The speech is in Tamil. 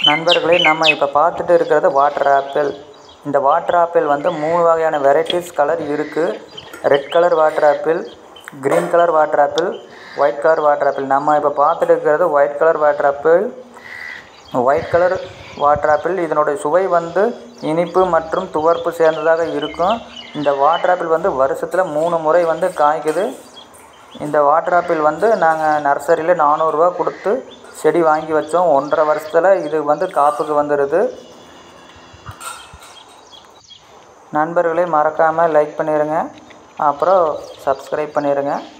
நண்பர்களே நம்ம இப்போ பார்த்துட்டு இருக்கிறது வாட்டர் ஆப்பிள் இந்த வாட்டர் ஆப்பிள் வந்து மூணு வகையான வெரைட்டிஸ் கலர் இருக்குது red colour water apple green colour water apple white colour water apple நம்ம இப்போ பார்த்துட்டு இருக்கிறது white colour water apple white colour water apple இதனுடைய சுவை வந்து இனிப்பு மற்றும் துவர்ப்பு சேர்ந்ததாக இருக்கும் இந்த வாட்டர் ஆப்பிள் வந்து வருஷத்தில் மூணு முறை வந்து காய்க்குது இந்த வாட்டர் ஆப்பிள் வந்து நாங்கள் நர்சரியில் நானூறுரூவா கொடுத்து செடி வாங்கி வச்சோம் ஒன்றரை வருஷத்தில் இது வந்து காப்புக்கு வந்துடுது நண்பர்களே மறக்காமல் லைக் பண்ணிடுங்க அப்புறம் சப்ஸ்கிரைப் பண்ணிடுங்க